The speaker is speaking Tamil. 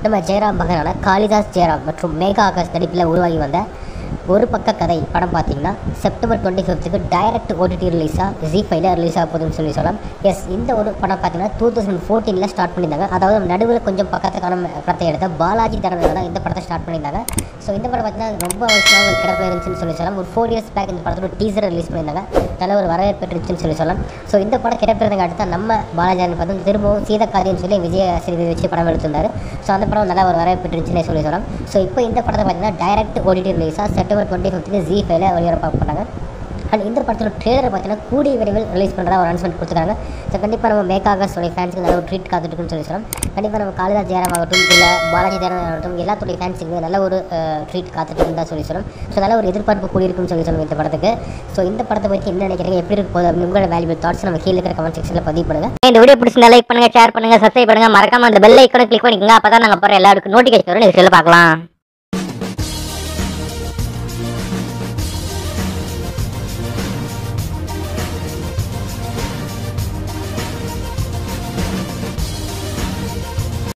நம்ம ஜெயராம் மகனான காளிதாஸ் ஜெயராம் மற்றும் மேகா ஆகாஷ் நடிப்பில் உருவாகி வந்த ஒரு பக்க கதை படம் பார்த்தீங்கன்னா செப்டம்பர் டுவெண்ட்டி ஃபிஃப்த்துக்கு டைரக்ட் ஓடிடி ரிலீஸாக ஜி ஃபைவ்ல ரிலீஸ் ஆக போகுதுன்னு சொல்லி சொல்லலாம் எஸ் இந்த ஒரு படம் பார்த்தீங்கன்னா டூ தௌசண்ட் ஃபோர்டீனில் ஸ்டார்ட் பண்ணியிருந்தாங்க அதாவது நடுவில் கொஞ்சம் பக்கத்துக்கான படத்தை எடுத்த பாலாஜி தரவில் தான் இந்த படத்தை ஸ்டார்ட் பண்ணியிருந்தாங்க ஸோ இந்த படம் பார்த்தீங்கன்னா ரொம்ப வருஷமாக ஒரு கிடப்பில் இருந்துச்சுன்னு சொல்லி சொல்லலாம் ஒரு ஃபோர் இயர்ஸ் பேக் இந்த படத்தோட டீசர் ரிலீஸ் பண்ணியிருந்தாங்க நல்ல ஒரு வரவேற்பு இருந்துச்சுன்னு சொல்லி சொல்லலாம் ஸோ இந்த படம் கிடப்பிறதுக்கு அடுத்து நம்ம பாலாஜி பார்த்து திரும்பவும் சீதக்காதின்னு சொல்லி விஜய சிறுவி வச்சு படம் எடுத்திருந்தாரு ஸோ அந்த படம் நல்ல ஒரு வரவேற்பு இருந்துச்சுன்னு சொல்லி சொல்லலாம் ஸோ இப்போ இந்த படத்தை பார்த்தீங்கன்னா டைரக்ட் ஓடிடி ரிலீஸாக செப்டம்பர் டுவெண்ட்டி ஃபிஃப்த்துக்கு ஜி ஃபைவ்ல ஒளிபரப்பாக பண்ணாங்க அண்ட் இந்த படத்தோட ட்ரெய்லர் பார்த்தீங்கன்னா கூடிய விரைவில் ரிலீஸ் பண்ணுறதா ஒரு அனௌன்ஸ்மெண்ட் கொடுத்துருக்காங்க ஸோ கண்டிப்பாக நம்ம மேக்காகஸோடைய ஃபேன்ஸுக்கு நல்ல ஒரு ட்ரீட் காத்துட்டுருக்குன்னு சொல்லி சொல்லலாம் கண்டிப்பாக நம்ம காளிதாஸ் ஜெயராம் ஆகட்டும் இல்லை பாலாஜி ஜெயராம் ஆகட்டும் எல்லாத்துடைய ஃபேன்ஸுக்கு நல்ல ஒரு ட்ரீட் காத்துட்டுருக்குன்னு தான் சொல்லி சொல்லலாம் ஸோ நல்ல ஒரு எதிர்பார்ப்பு கூடியிருக்குன்னு சொல்லி சொல்லணும் இந்த படத்துக்கு ஸோ இந்த படத்தை பற்றி என்ன நினைக்கிறீங்க எப்படி இருக்க போகுது அப்படின்னு உங்களோட வேல்யூபிள் தாட்ஸ் நம்ம கீழே இருக்கிற கமெண்ட் செக்ஷனில் பதிவு பண்ணுங்கள் இந்த வீடியோ பிடிச்சிருந்தா லைக் பண்ணுங்க ஷேர் பண்ணுங்க சப்ஸ்கிரைப் பண்ணுங்க மறக்காம அந்த பெல் ஐக்கனை கிளிக் பண்ணிக்கோங்க அப்பதான் நாங்க போற எல்லாருக்கும் நோட்டிஃபிகேஷன் வரும் நீங்க பார்க்கலாம்